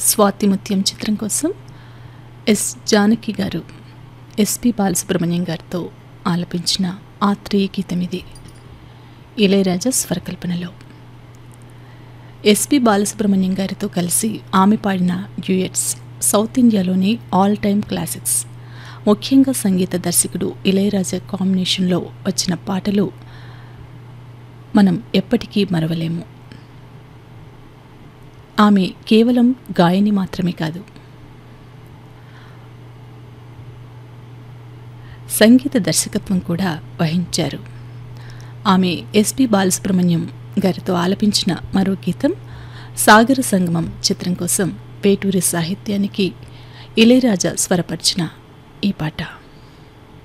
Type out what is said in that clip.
స్వాతిముత్యం చిత్రం కోసం ఎస్ జానకి గారు ఎస్పి బాలసుబ్రహ్మణ్యం గారితో ఆలపించిన ఆత్రేయ గీతం ఇది ఇళయరాజా స్వరకల్పనలో ఎస్పి బాలసుబ్రహ్మణ్యం గారితో కలిసి ఆమె పాడిన డ్యూయట్స్ సౌత్ ఇండియాలోని ఆల్ టైమ్ క్లాసిక్స్ ముఖ్యంగా సంగీత దర్శకుడు ఇళయరాజా కాంబినేషన్లో వచ్చిన పాటలు మనం ఎప్పటికీ మరవలేము ఆమె కేవలం గాయని మాత్రమే కాదు సంగీత దర్శకత్వం కూడా వహించారు ఆమె ఎస్పి బాలసుబ్రహ్మణ్యం గారితో ఆలపించిన మరో గీతం సాగర సంగమం చిత్రం కోసం పేటూరి సాహిత్యానికి ఇళయరాజా స్వరపరిచిన ఈ పాట